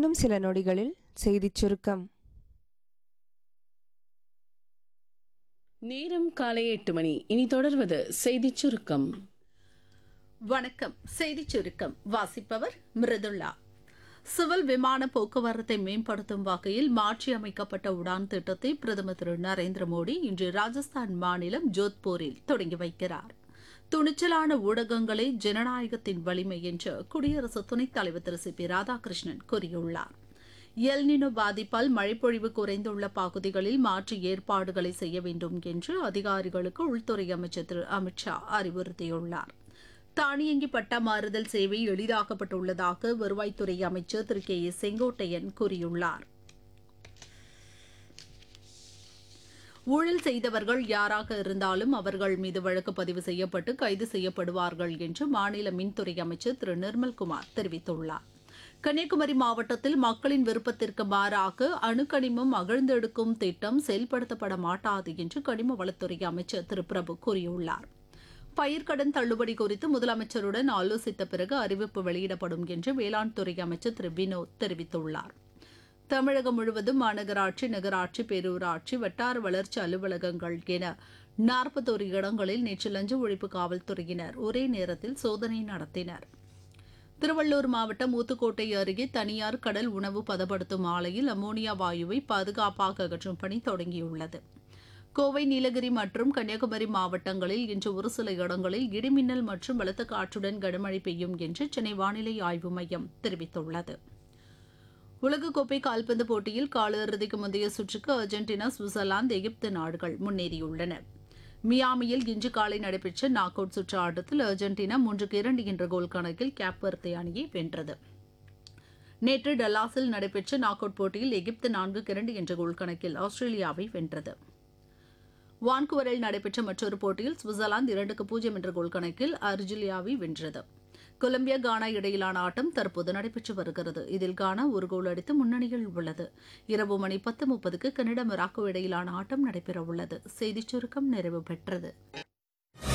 இன்னும் சில நொடிகளில் செய்திச் சுருக்கம் நேரம் காலை எட்டு மணி இனி தொடர்வது செய்திச் சுருக்கம் வணக்கம் செய்திச் சுருக்கம் வாசிப்பவர் மிருதுளா சிவில் விமான போக்குவரத்தை மேம்படுத்தும் வகையில் மாற்றியமைக்கப்பட்ட உடான் திட்டத்தை பிரதமர் திரு நரேந்திர மோடி இன்று ராஜஸ்தான் மாநிலம் ஜோத்பூரில் தொடங்கி வைக்கிறார் துணிச்சலான ஊடகங்களே ஜனநாயகத்தின் வலிமை என்று குடியரசு துணைத் தலைவர் திரு சி பி ராதாகிருஷ்ணன் கூறியுள்ளார் எல்னினோ பாதிப்பால் மழைப்பொழிவு குறைந்துள்ள பகுதிகளில் மாற்று ஏற்பாடுகளை செய்ய வேண்டும் என்று அதிகாரிகளுக்கு உள்துறை அமைச்சர் திரு அமித்ஷா அறிவுறுத்தியுள்ளார் தானியங்கி பட்டா மாறுதல் சேவை எளிதாக்கப்பட்டுள்ளதாக வருவாய்த்துறை அமைச்சர் திரு கே ஏ செங்கோட்டையன் கூறியுள்ளார் ஊழல் செய்தவர்கள் யாராக இருந்தாலும் அவர்கள் மீது வழக்கு பதிவு செய்யப்பட்டு கைது செய்யப்படுவார்கள் என்று மாநில மின்துறை அமைச்சர் திரு நிர்மல்குமார் தெரிவித்துள்ளார் கன்னியாகுமரி மாவட்டத்தில் மக்களின் விருப்பத்திற்கு மாறாக அணுக்கனிமம் அகழ்ந்தெடுக்கும் திட்டம் செயல்படுத்தப்பட மாட்டாது என்று கனிம வளத்துறை அமைச்சர் திரு பிரபு கூறியுள்ளார் பயிர்க்கடன் தள்ளுபடி குறித்து முதலமைச்சருடன் ஆலோசித்த பிறகு அறிவிப்பு வெளியிடப்படும் என்று வேளாண் துறை அமைச்சர் திரு வினோத் தெரிவித்துள்ளார் தமிழகம் முழுவதும் மாநகராட்சி நகராட்சி பேரூராட்சி வட்டார வளர்ச்சி அலுவலகங்கள் என நாற்பத்தோரு இடங்களில் நேற்று லஞ்ச ஒழிப்பு காவல்துறையினர் ஒரே நேரத்தில் சோதனை நடத்தினர் திருவள்ளூர் மாவட்டம் ஊத்துக்கோட்டை அருகே தனியார் கடல் உணவு பதப்படுத்தும் ஆலையில் அமோனியா வாயுவை பாதுகாப்பாக அகற்றும் பணி தொடங்கியுள்ளது கோவை நீலகிரி மற்றும் கன்னியாகுமரி மாவட்டங்களில் இன்று ஒரு சில இடங்களில் இடிமின்னல் மற்றும் பலத்த காற்றுடன் கனமழை பெய்யும் என்று சென்னை வானிலை ஆய்வு மையம் தெரிவித்துள்ளது உலகக்கோப்பை கால்பந்து போட்டியில் காலிறுதிக்கு முந்தைய சுற்றுக்கு அர்ஜென்டினா சுவிட்சர்லாந்து எகிப்து நாடுகள் முன்னேறியுள்ளன மியாமியில் இன்று காலை நடைபெற்ற நாக் அவுட் சுற்று ஆட்டத்தில் அர்ஜென்டினா மூன்றுக்கு இரண்டு என்ற கோல் கணக்கில் கேப்வர்த்தே அணியை வென்றது நேற்று டல்லாஸில் நடைபெற்ற நாக் அவுட் போட்டியில் எகிப்து நான்குக்கு இரண்டு என்ற கோல் கணக்கில் ஆஸ்திரேலியாவை வென்றது வான்குவரில் நடைபெற்ற மற்றொரு போட்டியில் சுவிட்சர்லாந்து இரண்டுக்கு பூஜ்ஜியம் என்ற கோல் கணக்கில் அர்ஜிலியாவை வென்றது கொலம்பியா கானா இடையிலான ஆட்டம் தற்போது நடைபெற்று வருகிறது இதில் கானா ஒரு கோல் அடித்து முன்னணியில் உள்ளது இரவு மணி பத்து முப்பதுக்கு கனடா மொராக்கோ இடையிலான ஆட்டம் நடைபெறவுள்ளது செய்திச் சுருக்கம் நிறைவு பெற்றது